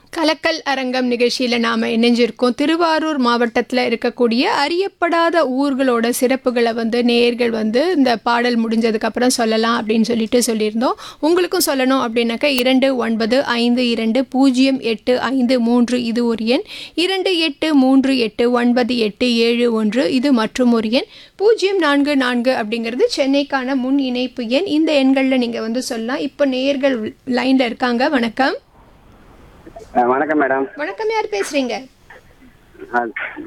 கலக்கல் அரங்கம் நிகழ்ச்சியில் நாம் இணைஞ்சிருக்கோம் திருவாரூர் மாவட்டத்தில் இருக்கக்கூடிய அறியப்படாத ஊர்களோட சிறப்புகளை வந்து நேயர்கள் வந்து இந்த பாடல் முடிஞ்சதுக்கப்புறம் சொல்லலாம் அப்படின்னு சொல்லிட்டு சொல்லியிருந்தோம் உங்களுக்கும் சொல்லணும் அப்படின்னாக்கா இரண்டு ஒன்பது ஐந்து இரண்டு பூஜ்ஜியம் எட்டு ஐந்து மூன்று இது ஒரு எண் இரண்டு எட்டு மூன்று எட்டு ஒன்பது எட்டு ஏழு ஒன்று இது மற்றும் ஒரு எண் பூஜ்ஜியம் நான்கு நான்கு அப்படிங்கிறது சென்னைக்கான முன் இணைப்பு எண் இந்த எண்களில் நீங்கள் வந்து சொல்லலாம் இப்போ நேயர்கள் லைனில் இருக்காங்க வணக்கம் அஹ் வணக்கம் மேடம் வணக்கம் யார் பேசுறீங்க அஹ்